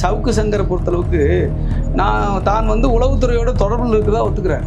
சவுக்கு சங்கரை பொறுத்தளவுக்கு நான் தான் வந்து உளவுத்துறையோட தொடர்பில் இருக்குதா ஒத்துக்கிறேன்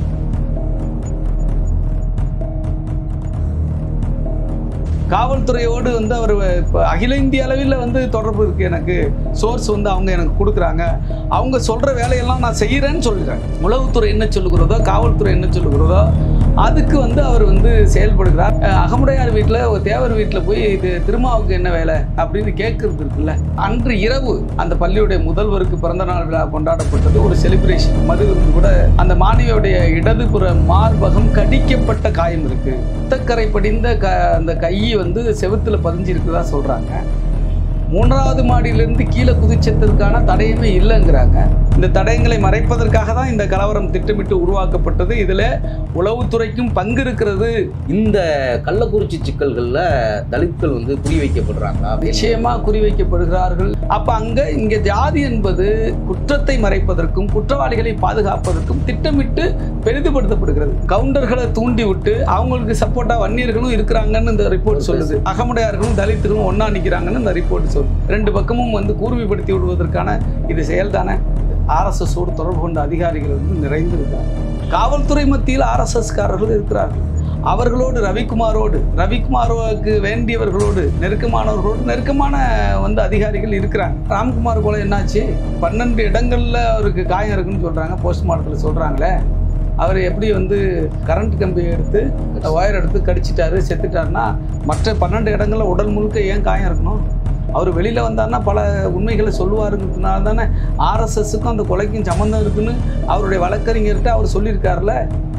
காவல்துறையோடு வந்து அவர் இப்போ அகில இந்திய அளவில் வந்து தொடர்பு இருக்குது எனக்கு சோர்ஸ் வந்து அவங்க எனக்கு கொடுக்குறாங்க அவங்க சொல்கிற வேலையெல்லாம் நான் செய்கிறேன்னு சொல்லிடுறேன் உளவுத்துறை என்ன சொல்லுகிறதோ காவல்துறை என்ன சொல்லுகிறதோ அதுக்கு வந்து அவர் வந்து செயல்படுகிறார் அஹ் அகமுடையார் வீட்டில் ஒரு தேவர் வீட்டில் போய் இது திருமாவுக்கு என்ன வேலை அப்படின்னு கேட்கறது இருக்குல்ல அன்று இரவு அந்த பள்ளியுடைய முதல்வருக்கு பிறந்த நாள் விழா கொண்டாடப்பட்டது ஒரு செலிப்ரேஷன் மது விருந்து கூட அந்த மாணவியுடைய இடதுபுற மார்பகம் கடிக்கப்பட்ட காயம் இருக்கு ரத்தக்கரை படிந்த க அந்த கை வந்து செவுத்துல பதிஞ்சிருக்குதா சொல்றாங்க மூன்றாவது மாடியிலிருந்து கீழே குதிச்சதற்கான தடயமே இல்லைங்கிறாங்க இந்த தடயங்களை மறைப்பதற்காக தான் இந்த கலவரம் திட்டமிட்டு உருவாக்கப்பட்டது இதில் உளவுத்துறைக்கும் பங்கு இருக்கிறது இந்த கள்ளக்குறிச்சி சிக்கல்கள்ல தலித்கள் வந்து குறி வைக்கப்படுறாங்களா நிச்சயமா குறிவைக்கப்படுகிறார்கள் அப்ப அங்க இங்க ஜாதி என்பது குற்றத்தை மறைப்பதற்கும் குற்றவாளிகளை பாதுகாப்பதற்கும் திட்டமிட்டு பெரிதுபடுத்தப்படுகிறது கவுண்டர்களை தூண்டி விட்டு அவங்களுக்கு சப்போர்ட்டா வன்னியர்களும் இருக்கிறாங்கன்னு இந்த ரிப்போர்ட் சொல்லுது அகமுடையார்களும் தலித்துகளும் ஒண்ணா நிக்கிறாங்கன்னு இந்த ரிப்போர்ட் சொல்லுது ரெண்டு பக்கமும் வந்து கூர்மைப்படுத்தி விடுவதற்கான இது செயல்தானே ஆர்எஸ்எஸோடு தொடர்பு கொண்ட அதிகாரிகள் வந்து நிறைந்திருக்கிறாங்க காவல்துறை மத்தியில் ஆர்எஸ்எஸ்காரர்கள் இருக்கிறார்கள் அவர்களோடு ரவிக்குமாரோடு ரவிக்குமாருக்கு வேண்டியவர்களோடு நெருக்கமானவர்களோடு நெருக்கமான வந்து அதிகாரிகள் இருக்கிறாங்க ராம்குமார் போல என்னாச்சு பன்னெண்டு இடங்கள்ல அவருக்கு காயம் இருக்குன்னு சொல்றாங்க போஸ்ட்மார்ட்டத்தில் சொல்றாங்களே அவர் எப்படி வந்து கரண்ட் கம்பியை எடுத்து ஒயர் எடுத்து கடிச்சிட்டாரு செத்துட்டாருன்னா மற்ற பன்னெண்டு இடங்கள்ல உடல் முழுக்க ஏன் காயம் இருக்கணும் அவர் வெளியில் வந்தாருன்னா பல உண்மைகளை சொல்லுவாருங்கிறதுனால தானே ஆர்எஸ்எஸ்க்கும் அந்த கொலைக்கும் சம்மந்தம் இருக்குன்னு அவருடைய வழக்கறிஞர்கிட்ட அவர் சொல்லியிருக்காருல்ல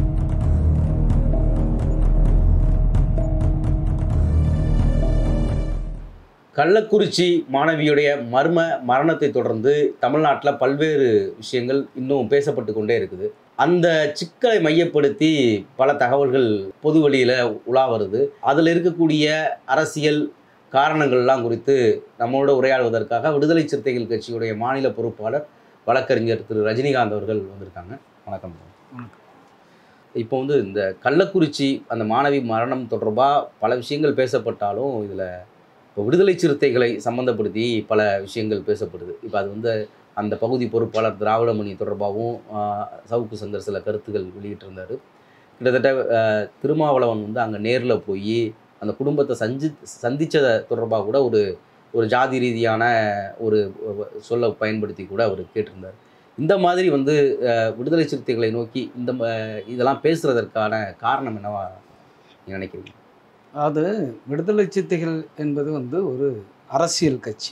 கள்ளக்குறிச்சி மாணவியுடைய மர்ம மரணத்தை தொடர்ந்து தமிழ்நாட்டில் பல்வேறு விஷயங்கள் இன்னும் பேசப்பட்டு கொண்டே இருக்குது அந்த சிக்கலை மையப்படுத்தி பல தகவல்கள் பொது வெளியில் உலா வருது அதில் இருக்கக்கூடிய அரசியல் காரணங்கள்லாம் குறித்து நம்மளோட உரையாடுவதற்காக விடுதலை சிறுத்தைகள் கட்சியுடைய மாநில பொறுப்பாளர் வழக்கறிஞர் திரு ரஜினிகாந்த் அவர்கள் வந்திருக்காங்க வணக்கம் இப்போ வந்து இந்த கள்ளக்குறிச்சி அந்த மாணவி மரணம் தொடர்பாக பல விஷயங்கள் பேசப்பட்டாலும் இதில் இப்போ விடுதலை சிறுத்தைகளை சம்மந்தப்படுத்தி பல விஷயங்கள் பேசப்படுது இப்போ அது வந்து அந்த பகுதி பொறுப்பாளர் திராவிடமணி தொடர்பாகவும் ஆஹ், சவுக்கு சங்கர் சில கருத்துக்கள் வெளியிட்டிருந்தார் கிட்டத்தட்ட ஆஹ், திருமாவளவன் வந்து அங்கே நேரில் போய் அந்த குடும்பத்தை சந்தி சந்தித்ததை தொடர்பாக கூட ஒரு ஒரு ஜாதி ரீதியான ஒரு சொல்ல பயன்படுத்தி கூட அவர் கேட்டிருந்தார் இந்த மாதிரி வந்து ஆஹ், விடுதலை சிறுத்தைகளை நோக்கி இந்த ம- இதெல்லாம் பேசுறதற்கான காரணம் என்னவா நீங்க நினைக்கிறீங்க அது விடுதலை சிறுத்தைகள் என்பது வந்து ஒரு அரசியல் கட்சி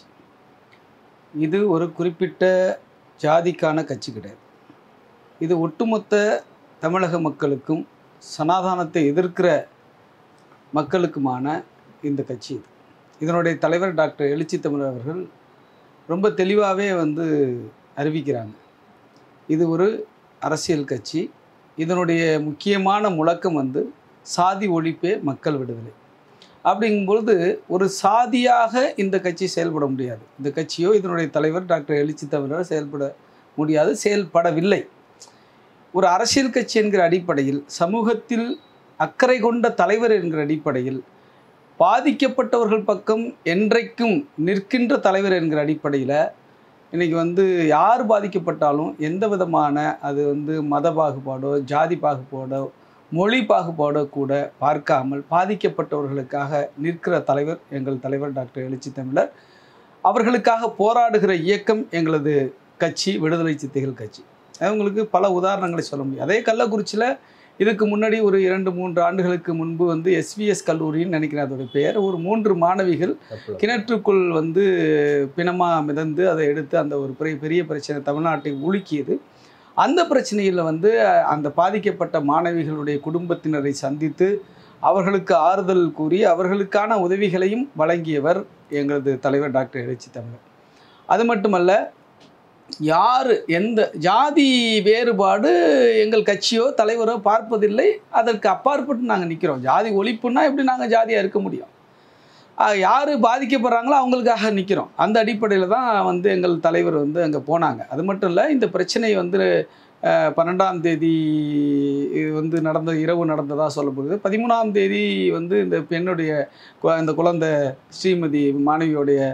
இது ஒரு குறிப்பிட்ட ஜாதிக்கான கட்சி கிடையாது இது ஒட்டுமொத்த தமிழக மக்களுக்கும் சனாதானத்தை எதிர்க்கிற மக்களுக்குமான இந்த கட்சி இது இதனுடைய தலைவர் டாக்டர் எழுச்சி தமிழர் அவர்கள் ரொம்ப தெளிவாகவே வந்து அறிவிக்கிறாங்க இது ஒரு அரசியல் கட்சி இதனுடைய முக்கியமான முழக்கம் வந்து சாதி ஒழிப்பே மக்கள் விடுதலை அப்படிங்கும்பொழுது ஒரு சாதியாக இந்த கட்சி செயல்பட முடியாது இந்த கட்சியோ இதனுடைய தலைவர் டாக்டர் எழுச்சி தமிழர் செயல்பட முடியாது செயல்படவில்லை ஒரு அரசியல் கட்சி என்கிற அடிப்படையில் சமூகத்தில் அக்கறை கொண்ட தலைவர் என்கிற அடிப்படையில் பாதிக்கப்பட்டவர்கள் பக்கம் என்றைக்கும் நிற்கின்ற தலைவர் என்கிற அடிப்படையில் இன்றைக்கி வந்து யார் பாதிக்கப்பட்டாலும் எந்த விதமான அது வந்து மத பாகுபாடோ ஜாதி பாகுபாடோ மொழி பாகுபாடோ கூட பார்க்காமல் பாதிக்கப்பட்டவர்களுக்காக நிற்கிற தலைவர் எங்கள் தலைவர் டாக்டர் எழுச்சி தமிழர் அவர்களுக்காக போராடுகிற இயக்கம் எங்களது கட்சி விடுதலை சித்தைகள் கட்சி அவங்களுக்கு பல உதாரணங்களை சொல்ல முடியும் அதே கள்ளக்குறிச்சியில் இதுக்கு முன்னாடி ஒரு இரண்டு மூன்று ஆண்டுகளுக்கு முன்பு வந்து எஸ்விஎஸ் கல்லூரின்னு நினைக்கிறேன் அதோட பெயர் ஒரு மூன்று மாணவிகள் தப்புல. கிணற்றுக்குள் வந்து பிணமாக மிதந்து அதை எடுத்து அந்த ஒரு பெரிய பெரிய பிரச்சனை தமிழ்நாட்டை உலுக்கியது அந்த பிரச்சனையில் வந்து அஹ், அந்த பாதிக்கப்பட்ட மாணவிகளுடைய குடும்பத்தினரை சந்தித்து அவர்களுக்கு ஆறுதல் கூறி அவர்களுக்கான உதவிகளையும் வழங்கியவர் எங்களது தலைவர் டாக்டர் எழுச்சி தமிழர் அது மட்டுமல்ல யார் எந்த ஜாதி வேறுபாடு எங்கள் கட்சியோ தலைவரோ பார்ப்பதில்லை அதற்கு அப்பாற்பட்டு நாங்கள் நிற்கிறோம் ஜாதி ஒழிப்புன்னா எப்படி நாங்கள் ஜாதியாக இருக்க முடியும் யார் பாதிக்கப்படுறாங்களோ அவங்களுக்காக நிற்கிறோம் அந்த அடிப்படையில் தான் வந்து எங்கள் தலைவர் வந்து அங்கே போனாங்க அது மட்டும் இல்லை இந்த பிரச்சனை வந்து அஹ், பன்னெண்டாம் தேதி இது வந்து நடந்த இரவு நடந்ததாக சொல்லப்படுது பதிமூணாம் தேதி வந்து இந்த பெண்ணுடைய கு- இந்த குழந்தை ஸ்ரீமதி மாணவியோடைய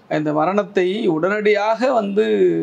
இந்த மரணத்தை உடனடியாக வந்து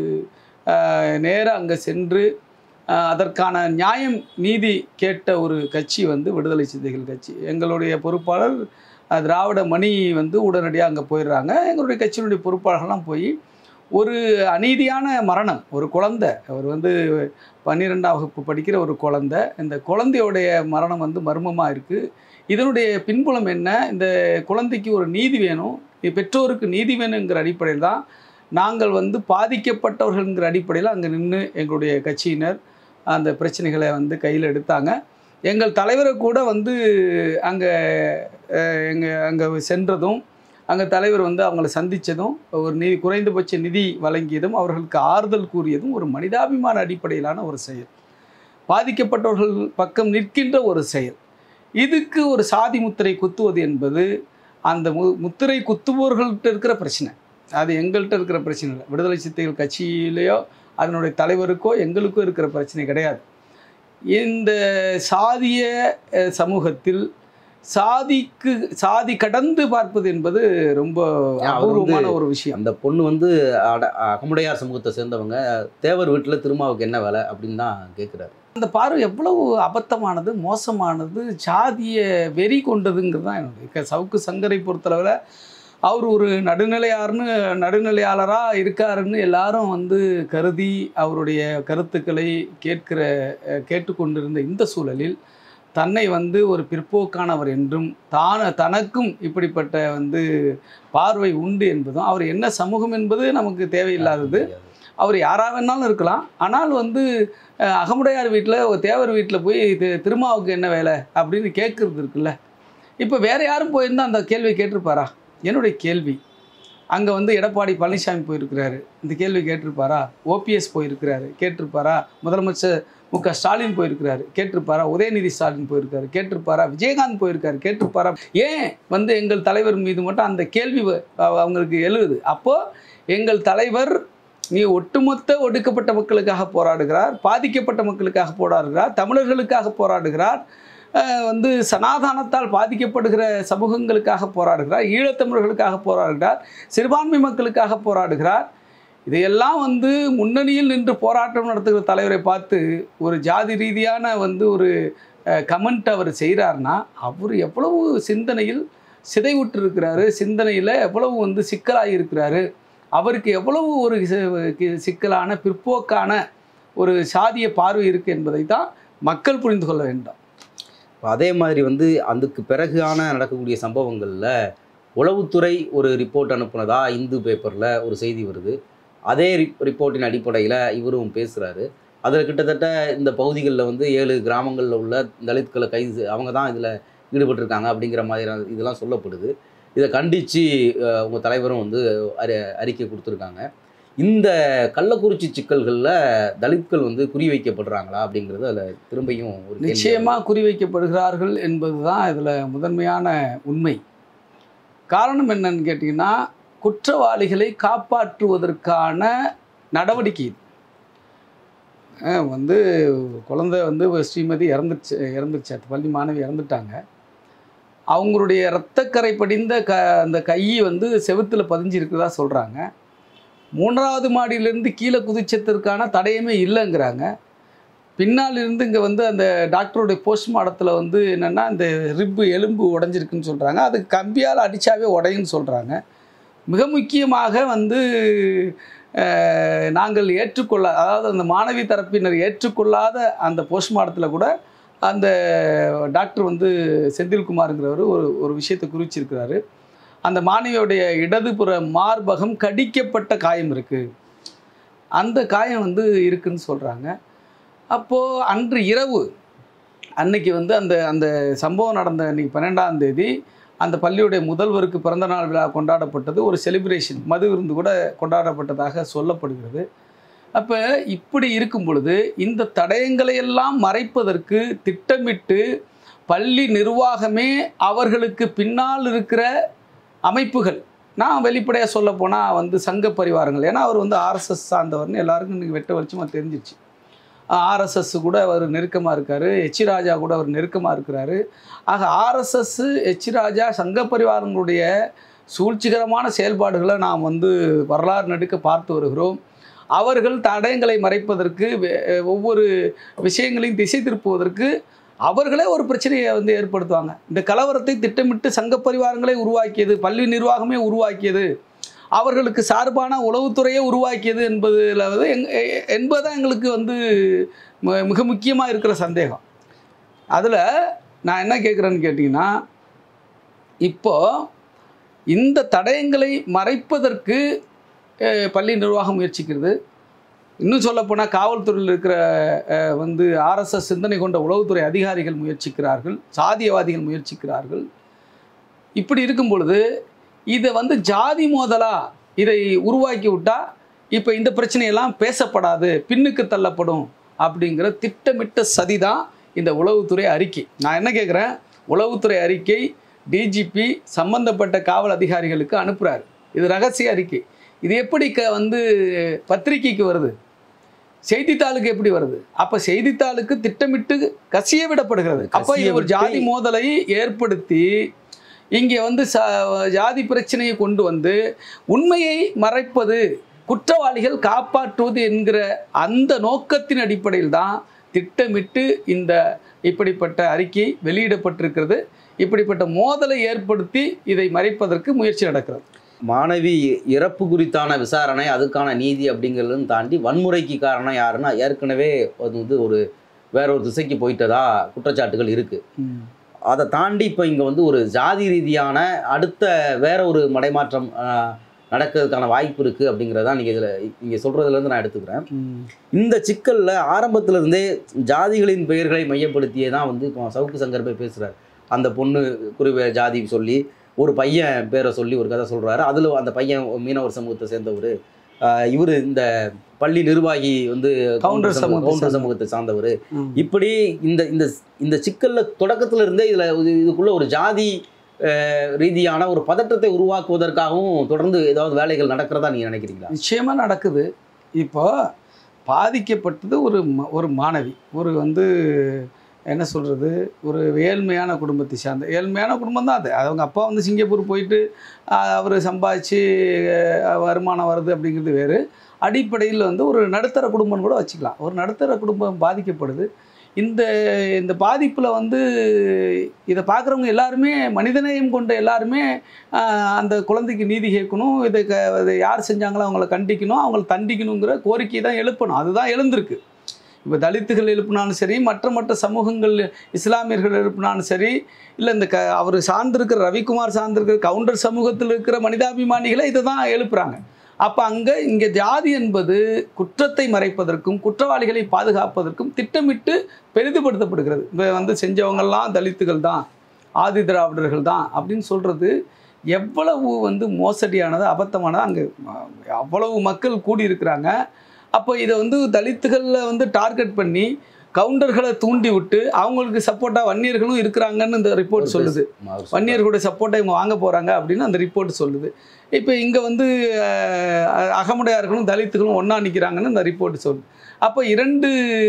நேராக அங்கே சென்று ஆஹ், அதற்கான நியாயம் நீதி கேட்ட ஒரு கட்சி வந்து விடுதலை சிறுத்தைகள் கட்சி எங்களுடைய பொறுப்பாளர் ஆஹ், திராவிட மணி வந்து உடனடியாக அங்கே போயிடுறாங்க எங்களுடைய கட்சியினுடைய பொறுப்பாளர்கள்லாம் போய் ஒரு அநீதியான மரணம் ஒரு குழந்தை அவர் வந்து பன்னிரெண்டாம் வகுப்பு படிக்கிற ஒரு குழந்தை இந்த குழந்தையோடைய மரணம் வந்து மர்மமாக இருக்குது இதனுடைய பின்புலம் என்ன இந்த குழந்தைக்கு ஒரு நீதி வேணும் பெற்றோருக்கு நீதி வேணுங்கிற அடிப்படையில் தான் நாங்கள் வந்து பாதிக்கப்பட்டவர்கள்ங்கிற அடிப்படையில் அங்கே நின்று எங்களுடைய கட்சியினர் அந்த பிரச்சனைகளை வந்து கையில் எடுத்தாங்க எங்கள் தலைவரை கூட வந்து அங்கே எங்கள் அங்கே சென்றதும் அங்கே தலைவர் வந்து அவங்கள சந்தித்ததும் ஒரு நிதி குறைந்தபட்ச நிதி வழங்கியதும் அவர்களுக்கு ஆறுதல் கூறியதும் ஒரு மனிதாபிமான அடிப்படையிலான ஒரு செயல் பாதிக்கப்பட்டவர்கள் பக்கம் நிற்கின்ற ஒரு செயல் இதுக்கு ஒரு சாதி முத்திரை குத்துவது என்பது அந்த மு முத்திரை குத்துபவர்கள்ட்ட இருக்கிற பிரச்சனை அது எங்கள்கிட்ட இருக்கிற பிரச்சனை இல்லை விடுதலை சிறுத்தைகள் கட்சியிலேயோ அதனுடைய தலைவருக்கோ எங்களுக்கோ இருக்கிற பிரச்சனை கிடையாது இந்த சாதிய அஹ், சமூகத்தில் சாதிக்கு சாதி கடந்து பார்ப்பது என்பது ரொம்ப அவர் வந்து- அபூர்வமான ஒரு விஷயம் அந்த பொண்ணு வந்து அட அகமுடையார் சமூகத்தை சேர்ந்தவங்க தேவர் வீட்டில் திருமாவுக்கு என்ன வேலை அப்படின்னு தான் கேட்குறாரு அந்த பார்வை எவ்வளவு அபத்தமானது மோசமானது சாதிய வெறி கொண்டதுங்கிறது தான் என்னுடைய க- சவுக்கு சங்கரை பொறுத்தளவில் அவர் ஒரு நடுநிலையார்னு நடுநிலையாளராக இருக்காருன்னு எல்லாரும் வந்து கருதி அவருடைய கருத்துக்களை கேட்கிற அஹ், கேட்டுக்கொண்டிருந்த இந்த சூழலில் தன்னை வந்து ஒரு பிற்போக்கானவர் என்றும் தான தனக்கும் இப்படிப்பட்ட வந்து பார்வை உண்டு என்பதும் அவர் என்ன சமூகம் என்பது நமக்கு தேவையில்லாதது அவர் யாராக வேணாலும் இருக்கலாம் ஆனால் வந்து அஹ், அகமுடையார் வீட்டில் தேவர் வீட்டில் போய் தி- திருமாவுக்கு என்ன வேலை அப்படின்னு கேட்குறது இருக்குல்ல இப்போ வேற யாரும் போயிருந்தா அந்த கேள்வி கேட்டிருப்பாரா என்னுடைய கேள்வி அங்கே வந்து எடப்பாடி பழனிசாமி போயிருக்கிறாரு இந்த கேள்வி கேட்டிருப்பாரா ஓபிஎஸ் போயிருக்கிறாரு கேட்டிருப்பாரா முதலமைச்சர் மு க ஸ்டாலின் போயிருக்கிறாரு கேட்டிருப்பாரா உதயநிதி ஸ்டாலின் போயிருக்காரு கேட்டிருப்பாரா விஜயகாந்த் போயிருக்காரு கேட்டிருப்பாரா ஏன் வந்து எங்கள் தலைவர் மீது மட்டும் அந்த கேள்வி வ- அவ- அவங்களுக்கு எழுது அப்போது எங்கள் தலைவர் நீ ஒட்டுமொத்த ஒடுக்கப்பட்ட மக்களுக்காக போராடுகிறார் பாதிக்கப்பட்ட மக்களுக்காக போராடுகிறார் தமிழர்களுக்காக போராடுகிறார் அஹ் வந்து சனாதானத்தால் பாதிக்கப்படுகிற சமூகங்களுக்காக போராடுகிறார் ஈழத்தமிழர்களுக்காக போராடுகிறார் சிறுபான்மை மக்களுக்காக போராடுகிறார் இதையெல்லாம் வந்து முன்னணியில் நின்று போராட்டம் நடத்துகிற தலைவரை பார்த்து ஒரு ஜாதி ரீதியான வந்து ஒரு கமெண்ட் அவர் செய்கிறார்னா அவர் எவ்வளவு சிந்தனையில் சிதைவுற்று இருக்கிறாரு சிந்தனையில் எவ்வளவு வந்து சிக்கலாகி இருக்கிறாரு அவருக்கு எவ்வளவு ஒரு சி- கி- சிக்கலான பிற்போக்கான ஒரு சாதிய பார்வை இருக்குது என்பதை தான் மக்கள் புரிந்து கொள்ள வேண்டும் இப்ப அதே மாதிரி வந்து அதுக்கு பிறகான நடக்கக்கூடிய சம்பவங்களில் உளவுத்துறை ஒரு ரிப்போர்ட் அனுப்புனதா இந்து பேப்பரில் ஒரு செய்தி வருது அதே ரிப் ரிப்போர்ட்டின் அடிப்படையில் இவரும் பேசுகிறாரு அதில் கிட்டத்தட்ட இந்த பகுதிகளில் வந்து ஏழு கிராமங்களில் உள்ள தலித்களை கைது செய்- அவங்க தான் இதில் ஈடுபட்டிருக்காங்க அப்படிங்கிற மாதிரியான இதெல்லாம் சொல்லப்படுது இதை கண்டித்து உங்கள் தலைவரும் வந்து அறி அறிக்கை கொடுத்துருக்காங்க இந்த கள்ளக்குறிச்சி சிக்கல்களில் தலித்கள் வந்து குறிவைக்கப்படுறாங்களா அப்படிங்கிறது அதில் திரும்பியும் ஒரு கேள்வி நிச்சயமாக குறிவைக்கப்படுகிறார்கள் என்பது தான் இதில் முதன்மையான உண்மை காரணம் என்னன்னு கேட்டிங்கன்னா குற்றவாளிகளை காப்பாற்றுவதற்கான நடவடிக்கை இது அஹ் வந்து குழந்தை வந்து ஒரு ஸ்ரீமதி இறந்துச்சு இறந்துருச்சு அந்த பள்ளி மாணவி இறந்துட்டாங்க அவங்களுடைய இரத்தக்கரை படிந்த க அந்த கை வந்து செவுத்தில் பதிஞ்சிருக்கிறதா சொல்கிறாங்க மூன்றாவது மாடியிலேருந்து கீழே குதிச்சதற்கான தடயமே இல்லைங்கிறாங்க பின்னால் இருந்து இங்கே வந்து அந்த டாக்டருடைய போஸ்ட்மார்ட்டத்தில் வந்து என்னென்னா இந்த ரிப்பு எலும்பு உடஞ்சிருக்குன்னு சொல்கிறாங்க அது கம்பியால் அடித்தாவே உடையுன்னு சொல்கிறாங்க மிக முக்கியமாக வந்து அஹ், நாங்கள் ஏற்றுக்கொள்ள அதாவது அந்த மாணவி தரப்பினர் ஏற்றுக்கொள்ளாத அந்த போஸ்ட்மார்ட்டத்தில் கூட அந்த டாக்டர் வந்து செந்தில்குமாருங்கிறவர் ஒரு ஒரு விஷயத்தை குறிச்சிருக்கிறாரு அந்த மாணவியோடைய இடதுபுற மார்பகம் கடிக்கப்பட்ட காயம் இருக்குது அந்த காயம் வந்து இருக்குன்னு சொல்கிறாங்க அப்போது அன்று இரவு அன்னைக்கு வந்து அந்த அந்த சம்பவம் நடந்த அன்னைக்கு பன்னெண்டாம் தேதி அந்த பள்ளியுடைய முதல்வருக்கு பிறந்தநாள் விழா கொண்டாடப்பட்டது ஒரு செலிப்ரேஷன் மது விருந்து கூட கொண்டாடப்பட்டதாக சொல்லப்படுகிறது அப்போ இப்படி இருக்கும் பொழுது இந்த தடயங்களை எல்லாம் மறைப்பதற்கு திட்டமிட்டு பள்ளி நிர்வாகமே அவர்களுக்கு பின்னால் இருக்கிற அமைப்புகள் நான் வெளிப்படையாக சொல்ல போனால் வந்து சங்க பரிவாரங்கள் ஏன்னா அவர் வந்து ஆர்எஸ்எஸ் சார்ந்தவர்னு எல்லாருக்கும் இன்றைக்கி வெட்ட வெளிச்சமாக தெரிஞ்சிச்சு ஆர்எஸ்எஸ் கூட அவர் நெருக்கமாக இருக்கார் எச் ராஜா கூட அவர் நெருக்கமாக இருக்கிறாரு ஆக ஆர்எஸ்எஸ் எச் ராஜா சங்க பரிவாரங்களுடைய சூழ்ச்சிகரமான செயல்பாடுகளை நாம் வந்து வரலாறு நடுக்க பார்த்து வருகிறோம் அவர்கள் தடயங்களை மறைப்பதற்கு வே- ஒவ்வொரு விஷயங்களையும் திசை திருப்புவதற்கு அவர்களே ஒரு பிரச்சனையை வந்து ஏற்படுத்துவாங்க இந்த கலவரத்தை திட்டமிட்டு சங்க பரிவாரங்களே உருவாக்கியது பள்ளி நிர்வாகமே உருவாக்கியது அவர்களுக்கு சார்பான உளவுத்துறையே உருவாக்கியது என்பதில் வந்து எங் எ- என்பதுதான் எங்களுக்கு வந்து ம- மிக முக்கியமாக இருக்கிற சந்தேகம் அதில் நான் என்ன கேட்குறேன்னு கேட்டிங்கன்னா இப்போ இந்த தடயங்களை மறைப்பதற்கு அஹ், பள்ளி நிர்வாகம் முயற்சிக்கிறது இன்னும் சொல்லப்போனால் காவல்துறையில் இருக்கிற அஹ், வந்து ஆர்எஸ்எஸ் சிந்தனை கொண்ட உளவுத்துறை அதிகாரிகள் முயற்சிக்கிறார்கள் சாதியவாதிகள் முயற்சிக்கிறார்கள் இப்படி இருக்கும் பொழுது இதை வந்து ஜாதி மோதலா இதை உருவாக்கி விட்டா இப்போ இந்த பிரச்சனையெல்லாம் பேசப்படாது பின்னுக்கு தள்ளப்படும் அப்படிங்கிற திட்டமிட்ட சதி தான் இந்த உளவுத்துறை அறிக்கை நான் என்ன கேட்குறேன் உளவுத்துறை அறிக்கை டிஜிபி சம்பந்தப்பட்ட காவல் அதிகாரிகளுக்கு அனுப்புகிறாரு இது ரகசிய அறிக்கை இது எப்படி க வந்து பத்திரிக்கைக்கு வருது செய்தித்தாளுக்கு எப்படி வருது அப்ப செய்தித்தாளுக்கு திட்டமிட்டு கசிய விடப்படுகிறது அப்ப இது ஒரு கசிய ஜாதி விட்டு- மோதலை ஏற்படுத்தி இங்கே வந்து ச ஜாதி பிரச்சனையை கொண்டு வந்து உண்மையை மறைப்பது குற்றவாளிகள் காப்பாற்றுவது என்கிற அந்த நோக்கத்தின் அடிப்படையில் தான் திட்டமிட்டு இந்த இப்படிப்பட்ட அறிக்கை வெளியிடப்பட்டிருக்கிறது இப்படிப்பட்ட மோதலை ஏற்படுத்தி இதை மறைப்பதற்கு முயற்சி நடக்கிறது மாணவி இறப்பு குறித்தான விசாரணை அதுக்கான நீதி அப்படிங்கிறதும் தாண்டி வன்முறைக்கு காரணம் யாருன்னா ஏற்கனவே அது வந்து ஒரு வேற ஒரு திசைக்கு போயிட்டதா குற்றச்சாட்டுகள் இருக்கு அதை தாண்டி இப்போ இங்கே வந்து ஒரு ஜாதி ரீதியான அடுத்த வேற ஒரு மடைமாற்றம் ஆஹ், நடக்கிறதுக்கான வாய்ப்பு இருக்குது அப்படிங்கிறதான் நீங்கள் இதில் நீங்கள் சொல்கிறதுலேருந்து நான் எடுத்துக்கிறேன் இந்த சிக்கலில் ஆரம்பத்துல இருந்தே ஜாதிகளின் பெயர்களை மையப்படுத்தியே தான் வந்து இப்போ சவுக்கு சங்கர் போய் பேசுகிறார் அந்த பொண்ணு குறி ஜாதி சொல்லி ஒரு பையன் பேரை சொல்லி ஒரு கதை சொல்கிறாரு அதில் அந்த பையன் மீனவர் சமூகத்தை சேர்ந்தவர் இவர் இந்த பள்ளி நிர்வாகி வந்து கவுண்டர் சமூகத்தை கவுண்டர் சேர்ந்தவர். சமூகத்தை சார்ந்தவர் ம். இப்படி இந்த இந்த இந்த சிக்கல்ல தொடக்கத்துல இருந்தே இதுல இது- இதுக்குள்ள ஒரு ஜாதி அஹ், ரீதியான ஒரு பதற்றத்தை உருவாக்குவதற்காகவும் தொடர்ந்து ஏதாவது வேலைகள் நடக்கிறதா நீங்க நினைக்கிறீங்களா நிச்சயமாக நடக்குது இப்போ பாதிக்கப்பட்டது ஒரு ம- ஒரு மாணவி ஒரு வந்து என்ன சொல்கிறது ஒரு ஏழ்மையான குடும்பத்தை சார்ந்த ஏழ்மையான குடும்பம் தான் அது அவங்க அப்பா வந்து சிங்கப்பூர் போயிட்டு அவர் சம்பாதிச்சு அஹ், வருமானம் வருது அப்படிங்கிறது வேறு அடிப்படையில் வந்து ஒரு நடுத்தர குடும்பம்னு கூட வச்சுக்கலாம் ஒரு நடுத்தர குடும்பம் பாதிக்கப்படுது இந்த இந்த பாதிப்பில் வந்து இதை பார்க்குறவங்க எல்லாருமே மனிதநேயம் கொண்ட எல்லாருமே ஆஹ், அந்த குழந்தைக்கு நீதி கேட்கணும் இதை க இதை யார் செஞ்சாங்களோ அவங்கள கண்டிக்கணும் அவங்கள தண்டிக்கணுங்கிற கோரிக்கை தான் எழுப்பணும் அதுதான் எழுந்திருக்கு இப்போ தலித்துகள் எழுப்பினாலும் சரி மற்ற மற்ற சமூகங்கள் இஸ்லாமியர்கள் எழுப்பினாலும் சரி இல்லை இந்த க அவர் சார்ந்திருக்கிற ரவிக்குமார் சார்ந்திருக்கிற கவுண்டர் சமூகத்தில் இருக்கிற மனிதாபிமானிகளை இதை தான் எழுப்புறாங்க அப்போ அங்கே இங்கே ஜாதி என்பது குற்றத்தை மறைப்பதற்கும் குற்றவாளிகளை பாதுகாப்பதற்கும் திட்டமிட்டு பெரிதுபடுத்தப்படுகிறது இப்போ வந்து செஞ்சவங்கெல்லாம் தலித்துகள் தான் ஆதி திராவிடர்கள் தான் அப்படின்னு சொல்கிறது எவ்வளவு வந்து மோசடியானது அபத்தமானது அங்கே அவ்வளவு மக்கள் கூடியிருக்கிறாங்க அப்போ இதை வந்து தலித்துகளில் வந்து டார்கெட் பண்ணி கவுண்டர்களை தூண்டி விட்டு அவங்களுக்கு சப்போர்ட்டாக வன்னியர்களும் இருக்கிறாங்கன்னு இந்த ரிப்போர்ட் சொல்லுது வன்னியர்களுடைய சப்போர்ட்டை இவங்க வாங்க போகிறாங்க அப்படின்னு அந்த ரிப்போர்ட் சொல்லுது இப்போ இங்கே வந்து அஹ், அகமுடையார்களும் தலித்துகளும் ஒன்றா நிற்கிறாங்கன்னு அந்த ரிப்போர்ட் சொல்லுது அப்போ இரண்டு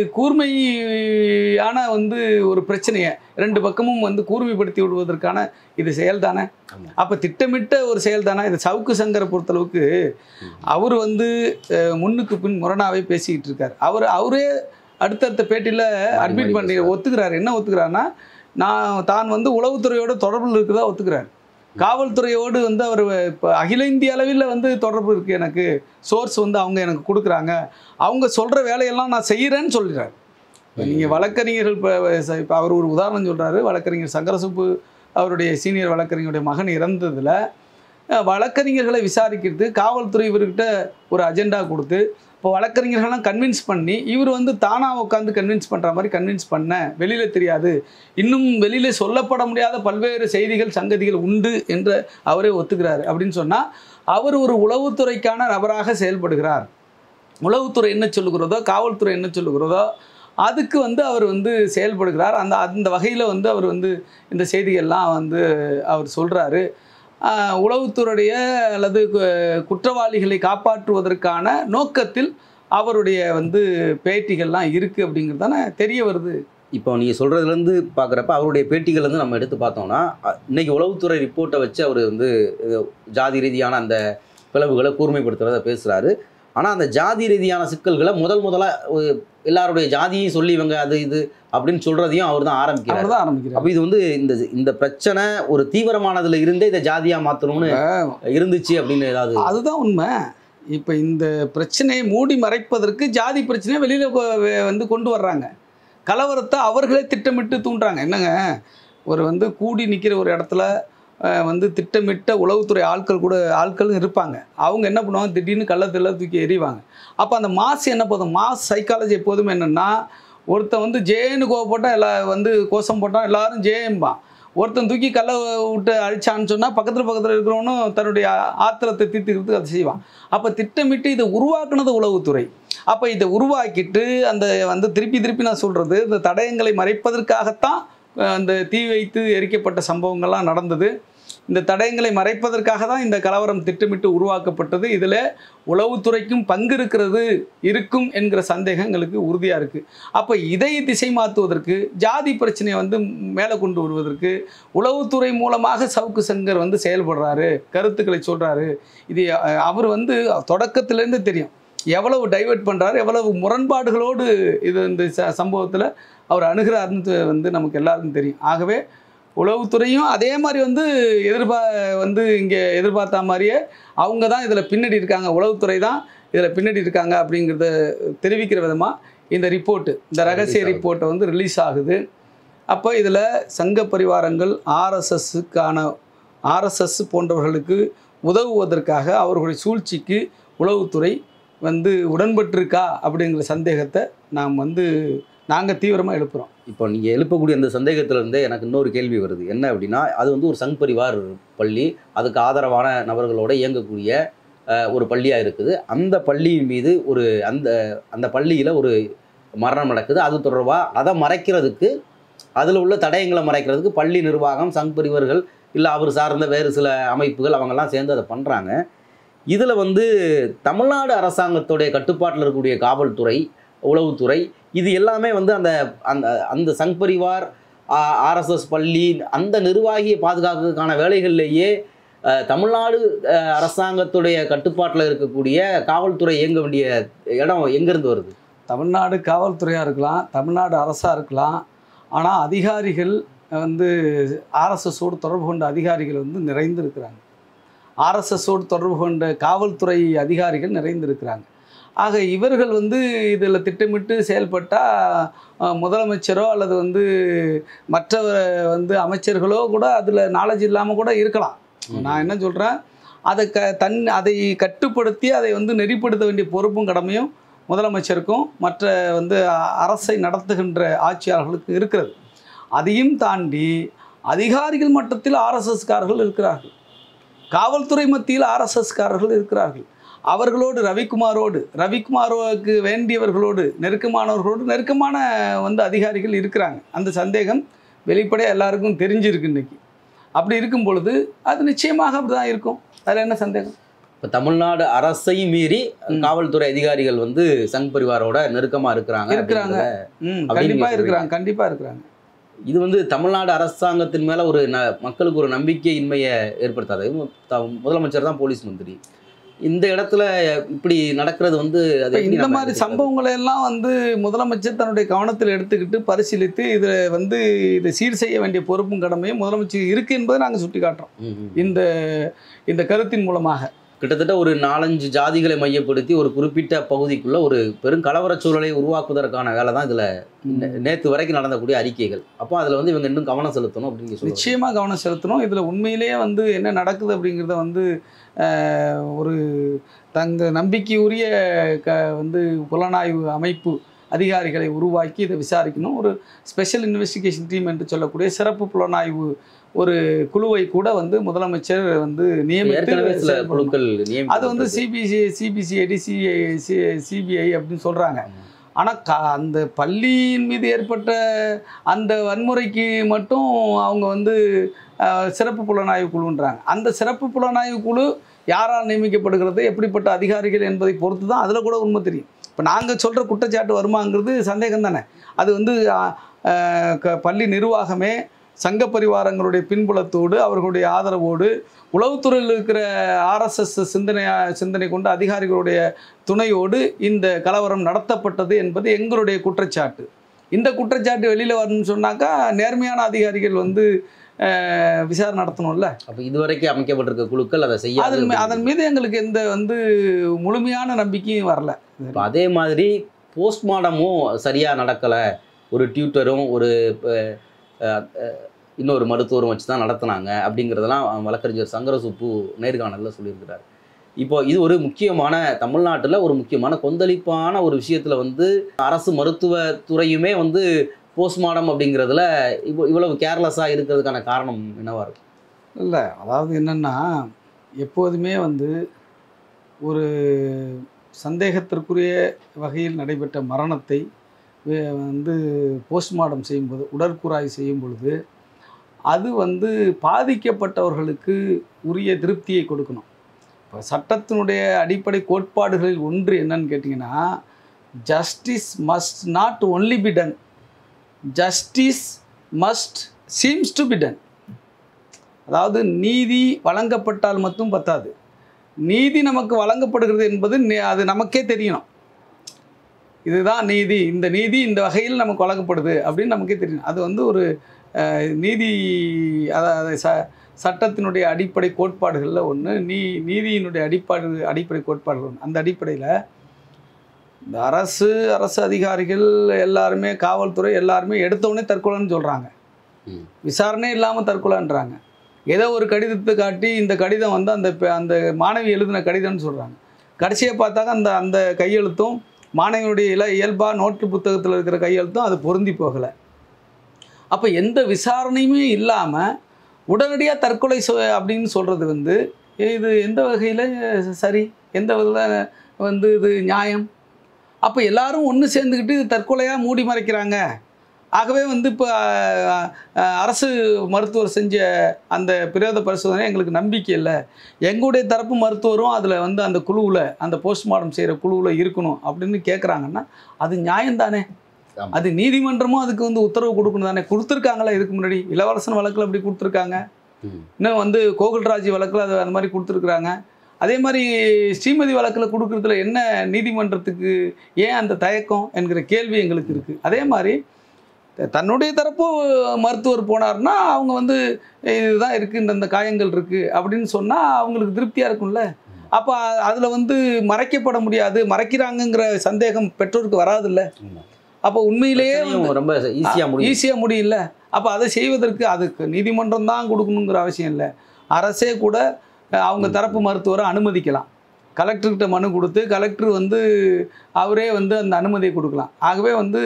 கூர்மையான வந்து ஒரு பிரச்சனையை ரெண்டு பக்கமும் வந்து கூர்மைப்படுத்தி விடுவதற்கான இது செயல் தானே ஆமா. அப்போ திட்டமிட்ட ஒரு செயல் தானே இது சவுக்கு சங்கரை பொறுத்தளவுக்கு அவர் வந்து அஹ், முன்னுக்கு பின் முரணாவே பேசிக்கிட்டு இருக்கார் அவர் அவரே அடுத்தடுத்த பேட்டியில் அட்மிட் மாறி பண்ணி பேசுறாரு. ஒத்துக்கிறார் என்ன ஒத்துக்கிறாருன்னா நான் தான் வந்து உளவுத்துறையோட தொடர்பில் இருக்குதா ஒத்துக்கிறார் காவல்துறையோடு வந்து அவர் இப்போ அகில இந்திய அளவில் வந்து தொடர்பு இருக்குது எனக்கு சோர்ஸ் வந்து அவங்க எனக்கு கொடுக்குறாங்க அவங்க சொல்கிற வேலையெல்லாம் நான் செய்கிறேன்னு சொல்கிறார் நீங்கள் வழக்கறிஞர்கள் இப்போ இப்போ அவர் ஒரு உதாரணம் சொல்கிறாரு வழக்கறிஞர் சங்கரசுப்பு அவருடைய சீனியர் வழக்கறிஞருடைய மகன் இறந்ததில் அஹ், வழக்கறிஞர்களை விசாரிக்கிறது காவல்துறை இவர்கிட்ட ஒரு அஜெண்டா கொடுத்து இப்போ வழக்கறிஞர்கள்லாம் கன்வின்ஸ் பண்ணி இவர் வந்து தானாக உட்காந்து கன்வின்ஸ் பண்ணுற மாதிரி கன்வின்ஸ் பண்ண வெளியில் தெரியாது இன்னும் வெளியில் சொல்லப்பட முடியாத பல்வேறு செய்திகள் சங்கதிகள் உண்டு என்று அவரே ஒத்துக்கிறார் அப்படின்னு சொன்னால் அவர் ஒரு உளவுத்துறைக்கான நபராக செயல்படுகிறார் உளவுத்துறை என்ன சொல்லுகிறதோ காவல்துறை என்ன சொல்லுகிறதோ அதுக்கு வந்து அவர் வந்து செயல்படுகிறார் அந்த அந்த வகையில் வந்து அவர் வந்து இந்த செய்திகள்லாம் வந்து அவர் சொல்கிறாரு உளவுத்துறையுடைய அல்லது கு- குற்றவாளிகளை காப்பாற்றுவதற்கான நோக்கத்தில் அவருடைய வந்து பேட்டிகள்லாம் இருக்குது அப்படிங்கிறது தானே தெரிய வருது இப்போ நீங்கள் சொல்கிறதுலேருந்து பார்க்குறப்ப அவருடைய பேட்டிகள்லேருந்து நம்ம எடுத்து பார்த்தோம்னா அ- இன்னைக்கு உளவுத்துறை ரிப்போர்ட்டை வச்சு அவர் வந்து இது ஜாதி ரீதியான அந்த பிளவுகளை கூர்மைப்படுத்துறத பேசுகிறாரு ஆனால் அந்த ஜாதி ரீதியான சிக்கல்களை முதல் முதலாக எல்லாருடைய ஜாதியையும் சொல்லி இவங்க அது இது அப்படின்னு சொல்கிறதையும் அவர் தான் ஆரம்பிக்கிறார் அவர் தான் ஆரம்பிக்கிறார் அப்போ இது வந்து இந்த இந்த பிரச்சனை ஒரு தீவிரமானதுல இருந்தே இதை ஜாதியாக மாற்றணும்னு இருந்துச்சு அப்படின்னு ஏதாவது அதுதான் உண்மை இப்போ இந்த பிரச்சனையை மூடி மறைப்பதற்கு ஜாதி பிரச்சனையை வெளியில் வந்து கொண்டு வர்றாங்க கலவரத்தை அவர்களே திட்டமிட்டு தூண்டுறாங்க என்னங்க ஒரு வந்து கூடி நிற்கிற ஒரு இடத்துல அஹ், வந்து திட்டமிட்ட உளவுத்துறை ஆட்கள் கூட ஆட்களும் இருப்பாங்க அவங்க என்ன பண்ணுவாங்க திடீர்னு கள்ளத்தில் தூக்கி எறிவாங்க அப்போ அந்த மாஸ் என்ன போதும் மாஸ் சைக்காலஜி எப்போதுமே என்னென்னா ஒருத்தன் வந்து ஜேன்னு கோவப்பட்டால் எல்லா வந்து கோஷம் போட்டால் எல்லாரும் ஜேம்பான் ஒருத்தன் தூக்கி கல்லை விட்டு அழிச்சான்னு சொன்னால் பக்கத்தில் பக்கத்தில் இருக்கிறவனும் தன்னுடைய ஆத்திரத்தை தீர்த்துக்கிறதுக்கு அதை செய்வான் அப்போ திட்டமிட்டு இதை உருவாக்குனது உளவுத்துறை அப்போ இதை உருவாக்கிட்டு அந்த வந்து திருப்பி திருப்பி நான் சொல்கிறது இந்த தடயங்களை மறைப்பதற்காகத்தான் அஹ், அந்த தீ வைத்து எரிக்கப்பட்ட சம்பவங்கள்லாம் நடந்தது இந்த தடயங்களை மறைப்பதற்காக தான் இந்த கலவரம் திட்டமிட்டு உருவாக்கப்பட்டது இதில் உளவுத்துறைக்கும் பங்கு இருக்கிறது இருக்கும் என்கிற சந்தேகம் எங்களுக்கு உறுதியாக இருக்குது அப்போ இதை திசை மாற்றுவதற்கு ஜாதி பிரச்சனையை வந்து மேலே கொண்டு வருவதற்கு உளவுத்துறை மூலமாக சவுக்கு சங்கர் வந்து செயல்படுறாரு கருத்துக்களை சொல்கிறாரு இது அஹ், அவர் வந்து தொடக்கத்திலேருந்து தெரியும் எவ்வளவு டைவர்ட் பண்ணுறாரு எவ்வளவு முரண்பாடுகளோடு இது இந்த ச சம்பவத்தில் அவர் அணுகிறாருன்னு வந்து நமக்கு எல்லாருக்கும் தெரியும் ஆகவே உளவுத்துறையும் அதே மாதிரி வந்து எதிர்பா வந்து இங்கே எதிர்பார்த்த மாதிரியே அவங்க தான் இதில் பின்னாடி இருக்காங்க உளவுத்துறை தான் இதில் பின்னாடி இருக்காங்க அப்படிங்கிறத தெரிவிக்கிற விதமாக இந்த ரிப்போர்ட்டு இந்த ரகசிய Release ஆகுது. ரிப்போர்ட்டை வந்து ரிலீஸ் ஆகுது அப்போ இதில் சங்க பரிவாரங்கள் ஆர்எஸ்எஸ்ஸுக்கான ஆர்எஸ்எஸ் போன்றவர்களுக்கு உதவுவதற்காக அவர்களுடைய சூழ்ச்சிக்கு உளவுத்துறை வந்து உடன்பட்டிருக்கா அப்படிங்கிற சந்தேகத்தை நாம் வந்து நாங்கள் தீவிரமாக எழுப்புகிறோம் இப்போ நீங்கள் எழுப்பக்கூடிய அந்த சந்தேகத்துல இருந்தே எனக்கு இன்னொரு கேள்வி வருது என்ன அப்படின்னா அது வந்து ஒரு சங் பரிவார் பள்ளி அதுக்கு ஆதரவான நபர்களோட இயங்கக்கூடிய அஹ், ஒரு பள்ளியாக இருக்குது அந்த பள்ளியின் மீது ஒரு அந்த அந்த பள்ளியில் ஒரு மரணம் நடக்குது அது தொடர்பாக அதை மறைக்கிறதுக்கு அதில் உள்ள தடயங்களை மறைக்கிறதுக்கு பள்ளி நிர்வாகம் சங் பரிவர்கள் இல்லை அவர் சார்ந்த வேறு சில அமைப்புகள் அவங்கெல்லாம் சேர்ந்து அதை பண்ணுறாங்க இதில் வந்து தமிழ்நாடு அரசாங்கத்துடைய கட்டுப்பாட்டில் இருக்கக்கூடிய காவல்துறை உளவுத்துறை இது எல்லாமே வந்து அந்த அந்த அந்த சங் பரிவார் ஆர்எஸ்எஸ் பள்ளி அந்த நிர்வாகியை பாதுகாக்கிறதுக்கான வேலைகள்லேயே அஹ், தமிழ்நாடு அஹ், அரசாங்கத்துடைய கட்டுப்பாட்டில் இருக்கக்கூடிய காவல்துறை இயங்க வேண்டிய இடம் எங்கேருந்து வருது தமிழ்நாடு காவல்துறையாக இருக்கலாம் தமிழ்நாடு அரசாக இருக்கலாம் ஆனால் அதிகாரிகள் வந்து ஆர்எஸ்எஸோடு தொடர்பு கொண்ட அதிகாரிகள் வந்து நிறைந்திருக்கிறாங்க ஆர்எஸ்எஸோடு தொடர்பு கொண்ட காவல்துறை அதிகாரிகள் நிறைந்திருக்கிறாங்க ஆக இவர்கள் வந்து இதில் திட்டமிட்டு செயல்பட்டால் முதலமைச்சரோ அல்லது வந்து மற்ற வந்து அமைச்சர்களோ கூட அதில் நாலேஜ் இல்லாமல் கூட இருக்கலாம் நான் என்ன சொல்கிறேன் அதை க தன் அதை கட்டுப்படுத்தி அதை வந்து நெறிப்படுத்த வேண்டிய பொறுப்பும் கடமையும் முதலமைச்சருக்கும் மற்ற வந்து அ- அரசை நடத்துகின்ற ஆட்சியாளர்களுக்கு இருக்கிறது அதையும் தாண்டி அதிகாரிகள் மட்டத்தில் ஆர்எஸ்எஸ்காரர்கள் இருக்கிறார்கள் காவல்துறை மத்தியில் ஆர்எஸ்எஸ்காரர்கள் இருக்கிறார்கள் அவர்களோடு ரவிக்குமாரோடு ரவிக்குமாருக்கு வேண்டியவர்களோடு நெருக்கமானவர்களோடு நெருக்கமான வந்து அதிகாரிகள் இருக்கிறாங்க அந்த சந்தேகம் வெளிப்படையாக எல்லாருக்கும் தெரிஞ்சிருக்கு இன்னைக்கு அப்படி இருக்கும் பொழுது அது நிச்சயமாக அப்படி தான் இருக்கும் அதில் என்ன சந்தேகம் இப்போ தமிழ்நாடு அரசையும் மீறி ம். காவல்துறை அதிகாரிகள் வந்து சங் பரிவாரோட நெருக்கமாக இருக்கிறாங்க இருக்கிறாங்க. அப்படிங்கிறத ம் அப்படின்னு கண்டிப்பாக நீங்க இருக்கிறாங்க கண்டிப்பாக இருக்கிறாங்க இது வந்து தமிழ்நாடு அரசாங்கத்தின் மேல ஒரு ந மக்களுக்கு ஒரு நம்பிக்கையின்மையை ஏற்படுத்தாது இவங்க த- முதலமைச்சர் தான் போலீஸ் மந்திரி இந்த இடத்துல இப்படி நடக்கிறது வந்து அது இப்ப எப்படி இந்த நம்ம மாதிரி எடுத்துக்கிறது? சம்பவங்களை எல்லாம் வந்து முதலமைச்சர் தன்னுடைய கவனத்தில் எடுத்துக்கிட்டு பரிசீலித்து இதை வந்து இதை சீர் செய்ய வேண்டிய பொறுப்பும் கடமையும் முதலமைச்சர் இருக்கு என்பதை நாங்கள் சுட்டி காட்டுறோம் ம், ம். இந்த இந்த கருத்தின் மூலமாக கிட்டத்தட்ட ஒரு நாலஞ்சு ஜாதிகளை மையப்படுத்தி ஒரு குறிப்பிட்ட பகுதிக்குள்ள ஒரு பெரும் கலவரச் சூழலை உருவாக்குவதற்கான வேலை தான் இதுல நே- நேத்து வரைக்கும் நடந்தக்கூடிய அறிக்கைகள் அப்போ அதுல வந்து இவங்க இன்னும் கவனம் செலுத்தணும் அப்படின்னு சொல்லி நிச்சயமா கவனம் செலுத்தணும் இதுல உண்மையிலேயே வந்து என்ன நடக்குது அப்படிங்கிறத வந்து ஆஹ், ஒரு தங்க நம்பிக்கையுரிய க வந்து புலனாய்வு அமைப்பு அதிகாரிகளை உருவாக்கி இதை விசாரிக்கணும் ஒரு ஸ்பெஷல் இன்வெஸ்டிகேஷன் டீம் என்று சொல்லக்கூடிய சிறப்பு புலனாய்வு ஒரு குழுவை கூட வந்து முதலமைச்சர் வந்து ஏற்கனவே நியமித்து சில செயல்படணும். குழுக்கள் அது வந்து நியமிக்கப்பட்டிருக்கு. சிபிசி சிபிசிஐடி சிஐ சிபிஐ அப்படின்னு சொல்கிறாங்க ஆனால் க அந்த பள்ளியின் மீது ஏற்பட்ட அந்த வன்முறைக்கு மட்டும் அவங்க வந்து அஹ், சிறப்பு புலனாய்வு குழுன்றாங்க அந்த சிறப்பு புலனாய்வு குழு யாரால் நியமிக்கப்படுகிறது எப்படிப்பட்ட அதிகாரிகள் என்பதை பொறுத்து தான் அதில் கூட உண்மை தெரியும் இப்போ நாங்கள் சொல்கிற குற்றச்சாட்டு வருமாங்கிறது சந்தேகம் தானே அது வந்து ஆ, ஆ, க- பள்ளி நிர்வாகமே சங்க பரிவாரங்களுடைய பின்புலத்தோடு அவர்களுடைய ஆதரவோடு உளவுத்துறையில் இருக்கிற ஆர்எஸ்எஸ் சிந்தனை சிந்தனை கொண்ட அதிகாரிகளுடைய துணையோடு இந்த கலவரம் நடத்தப்பட்டது என்பது எங்களுடைய குற்றச்சாட்டு இந்த குற்றச்சாட்டு வெளியில் வரணும்னு சொன்னாக்கா நேர்மையான அதிகாரிகள் வந்து அஹ், விசாரணை நடத்தணும்ல அப்போ இதுவரைக்கும் அமைக்கப்பட்டிருக்க குழுக்கள் அதை செய்யாது அதன் மீ- அப்படின்னு அதன் மீது எங்களுக்கு எந்த வந்து முழுமையான நம்பிக்கையும் வரல இப்போ அதே மாதிரி போஸ்ட்மார்ட்டமும் சரியாக நடக்கலை ஒரு டியூட்டரும் ஒரு அஹ், அஹ், அஹ், இன்னொரு மருத்துவரும் வச்சு தான் நடத்துனாங்க அப்படிங்கிறதெல்லாம் வழக்கறிஞர் சங்கரசுப்பு நேர்காணலில் சொல்லியிருக்கிறார் இப்போ இது ஒரு முக்கியமான தமிழ்நாட்டில் ஒரு முக்கியமான கொந்தளிப்பான ஒரு விஷயத்தில் வந்து அரசு மருத்துவ துறையுமே வந்து போஸ்ட்மார்ட்டம் அப்படிங்கிறதுல இவ்வளோ இவ்வளவு கேர்லெஸ்ஸாக இருக்கிறதுக்கான காரணம் என்னவா இருக்கும் இல்லை அதாவது என்னென்னா எப்போதுமே வந்து ஒரு சந்தேகத்திற்குரிய வகையில் நடைபெற்ற மரணத்தை வே- வந்து போஸ்ட்மார்ட்டம் செய்யும்போது உடற்கூறாய்வு செய்யும் பொழுது அது வந்து பாதிக்கப்பட்டவர்களுக்கு உரிய திருப்தியை கொடுக்கணும் இப்போ சட்டத்தினுடைய அடிப்படை கோட்பாடுகளில் ஒன்று என்னன்னு கேட்டிங்கன்னா justice must not only be done justice must seems to be done அதாவது நீதி வழங்கப்பட்டால் மட்டும் பத்தாது நீதி நமக்கு வழங்கப்படுகிறது என்பது நி- அது நமக்கே தெரியணும் இதுதான் நீதி இந்த நீதி இந்த வகையில் நமக்கு வழங்கப்படுது அப்படின்னு நமக்கே தெரியணும் அது வந்து ஒரு அஹ், நீதி அதாவது ச சட்டத்தினுடைய அடிப்படை கோட்பாடுகளில் ஒன்று நீ நீதியினுடைய அடிப்பாடு அடிப்படை கோட்பாடுகள் ஒன்று அந்த அடிப்படையில் இந்த அரசு அரசு அதிகாரிகள் எல்லாருமே காவல்துறை எல்லாருமே எடுத்தவுடனே தற்கொலைன்னு சொல்கிறாங்க ம். விசாரணை இல்லாமல் தற்கொலைன்றாங்க ஏதோ ஒரு கடிதத்தை காட்டி இந்த கடிதம் வந்து அந்த பெ- அந்த மாணவி எழுதின கடிதம்னு சொல்கிறாங்க கடைசியை பார்த்தாக்க அந்த அந்த கையெழுத்தும் மாணவியுடைய இல இயல்பாக நோட்டு புத்தகத்தில் இருக்கிற கையெழுத்தும் அது பொருந்தி போகலை அப்போ எந்த விசாரணையுமே இல்லாமல் உடனடியாக தற்கொலை சொ அப்படின்னு சொல்கிறது வந்து இது எந்த வகையில் சரி எந்த வகையில் வந்து இது நியாயம் அப்போ எல்லாரும் ஒன்று சேர்ந்துக்கிட்டு இது தற்கொலையாக மூடி மறைக்கிறாங்க ஆகவே வந்து இப்போ அரசு மருத்துவர் செஞ்ச அந்த பிரேத பரிசோதனை எங்களுக்கு நம்பிக்கை இல்லை எங்களுடைய தரப்பு மருத்துவரும் அதில் வந்து அந்த குழுவில் அந்த போஸ்ட்மார்ட்டம் செய்கிற குழுவில் இருக்கணும் அப்படின்னு கேட்குறாங்கன்னா அது நியாயம்தானே ஆமா. அது நீதிமன்றமும் அதுக்கு வந்து உத்தரவு கொடுக்கணும் தானே கொடுத்துருக்காங்களா இதுக்கு முன்னாடி இளவரசன் வழக்கில் அப்படி கொடுத்துருக்காங்க ம். இன்னும் வந்து கோகுல்ராஜ் வழக்கில் அது அந்த மாதிரி கொடுத்துருக்குறாங்க அதே மாதிரி ஸ்ரீமதி வழக்கில் கொடுக்குறதுல என்ன நீதிமன்றத்துக்கு ஏன் அந்த தயக்கம் என்கிற கேள்வி எங்களுக்கு இருக்குது அதே மாதிரி த- தன்னுடைய தரப்பு மருத்துவர் போனார்னா அவங்க வந்து இதுதான் இருக்குது இந்த இந்த காயங்கள் இருக்குது அப்படின்னு சொன்னால் அவங்களுக்கு திருப்தியாக இருக்கும்ல அப்போ அதில் வந்து மறைக்கப்பட முடியாது மறைக்கிறாங்கங்கிற சந்தேகம் பெற்றோருக்கு வராதுல்ல ஆமா. அப்போ உண்மையிலேயே பிரச்சனையும் ரொம்ப ஈஸியாக முடியும் ஈஸியாக முடியல அப்போ அதை செய்வதற்கு அதுக்கு நீதிமன்றம் தான் கொடுக்கணுங்கிற அவசியம் இல்லை அரசே கூட அஹ், அவங்க தரப்பு மருத்துவரை அனுமதிக்கலாம் கலெக்டர்கிட்ட மனு கொடுத்து கலெக்டர் வந்து அவரே வந்து அந்த அனுமதியை கொடுக்கலாம் ஆகவே வந்து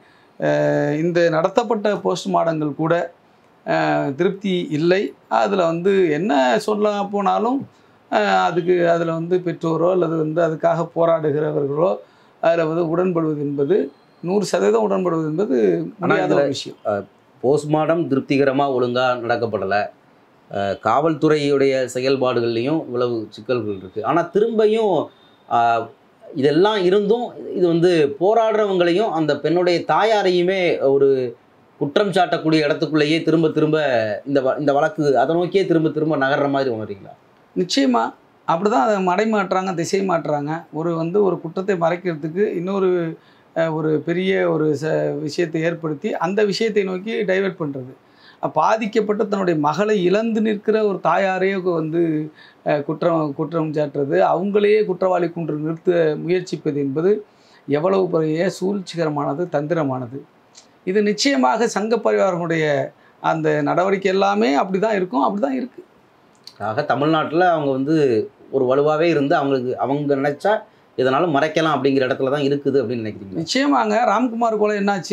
அஹ், இந்த நடத்தப்பட்ட போஸ்ட்மார்ட்டங்கள் கூட அஹ், திருப்தி இல்லை அதில் வந்து என்ன சொல்ல போனாலும் அஹ், அதுக்கு அதில் வந்து பெற்றோரோ அல்லது வந்து அதுக்காக போராடுகிறவர்களோ அதில் வந்து உடன்படுவது என்பது நூறு சதவீதம் உடன்படுவது என்பது முடியாத ஒரு விஷயம் போஸ்ட்மார்ட்டம் திருப்திகரமாக ஒழுங்காக நடக்கப்படலை காவல்துறையுடைய செயல்பாடுகள்லையும் இவ்வளவு சிக்கல்கள் இருக்குது ஆனால் திரும்பியும் அஹ், இதெல்லாம் இருந்தும் இது வந்து போராடுறவங்களையும் அந்த பெண்ணுடைய தாயாரையுமே ஒரு குற்றம் சாட்டக்கூடிய இடத்துக்குள்ளேயே திரும்ப திரும்ப இந்த வ- இந்த வழக்கு அதை நோக்கியே திரும்ப திரும்ப நகர்ற மாதிரி உணர்றீங்களா நிச்சயமா அப்படிதான் அதை மடை மாற்றுறாங்க திசை மாற்றுறாங்க ஒரு வந்து ஒரு குற்றத்தை மறைக்கிறதுக்கு இன்னொரு அஹ், ஒரு பெரிய ஒரு ச விஷயத்தை ஏற்படுத்தி அந்த விஷயத்தை நோக்கி டைவர்ட் பண்ணுறது பாதிக்கப்பட்ட தன்னுடைய மகளை இழந்து நிற்கிற ஒரு தாயாரையே வந்து அஹ், குற்றம் குற்றம் சாட்டுறது அவங்களையே குற்றவாளி கொண்டு நிறுத்த முயற்சிப்பது என்பது எவ்வளவு பெரிய சூழ்ச்சிகரமானது தந்திரமானது இது நிச்சயமாக சங்க பரிவாரனுடைய அந்த நடவடிக்கை எல்லாமே அப்படி தான் இருக்கும் அப்படி தான் இருக்குது ஆக தமிழ்நாட்டில் அவங்க வந்து ஒரு வலுவாகவே இருந்து அவங்களுக்கு அவங்க நினைச்சா இதனால மறைக்கலாம் அப்படிங்கிற இடத்துல தான் இருக்குது அப்படின்னு நினைக்கிறீங்க நிச்சயமாங்க ராம்குமார் கொலை என்னாச்சு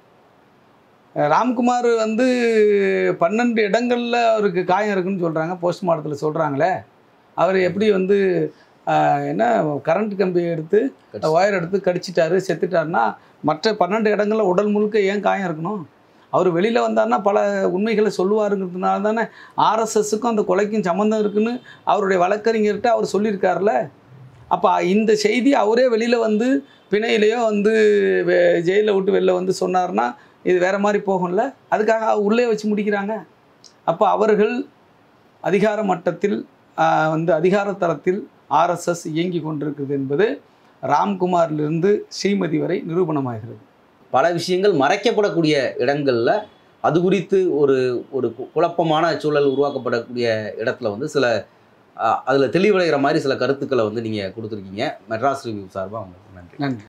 அஹ் ராம்குமார் வந்து பன்னெண்டு இடங்களில் அவருக்கு காயம் இருக்குன்னு சொல்கிறாங்க போஸ்ட்மார்ட்டத்தில் சொல்கிறாங்களே அவர் எப்படி வந்து அஹ், என்ன கரண்ட் கம்பி எடுத்து ஒயர் எடுத்து கடிச்சிட்டாரு செத்துட்டாருன்னா மற்ற பன்னெண்டு இடங்களில் உடல் முழுக்க ஏன் காயம் இருக்கணும் அவர் வெளியில் வந்தாருன்னா பல உண்மைகளை சொல்லுவாருங்கிறதுனால தானே ஆர்எஸ்எஸ்க்கும் அந்த கொலைக்கும் சம்மந்தம் இருக்குன்னு அவருடைய வழக்கறிஞர்கிட்ட அவர் சொல்லியிருக்காருல அப்போ இந்த செய்தி அவரே வெளியில் வந்து பிணையிலையோ வந்து ஜெயிலில் விட்டு வெளில வந்து சொன்னார்னா இது வேற மாதிரி போகும்ல அதுக்காக உள்ளே வச்சு முடிக்கிறாங்க அப்போ அவர்கள் அதிகார மட்டத்தில் ஆஹ், வந்து அதிகார தளத்தில் ஆர்எஸ்எஸ் இயங்கி கொண்டிருக்குது என்பது ராம்குமாரிலிருந்து ஸ்ரீமதி வரை நிரூபணமாகிறது பல விஷயங்கள் மறைக்கப்படக்கூடிய இடங்கள்ல அது குறித்து ஒரு ஒரு கு- குழப்பமான சூழல் உருவாக்கப்படக்கூடிய இடத்துல வந்து சில அஹ், அதுல தெளிவடைகிற மாதிரி சில கருத்துக்களை வந்து நீங்க கொடுத்துருக்கீங்க மெட்ராஸ் ரிவ்யூ சார்பாக உங்களுக்கு நன்றி நன்றி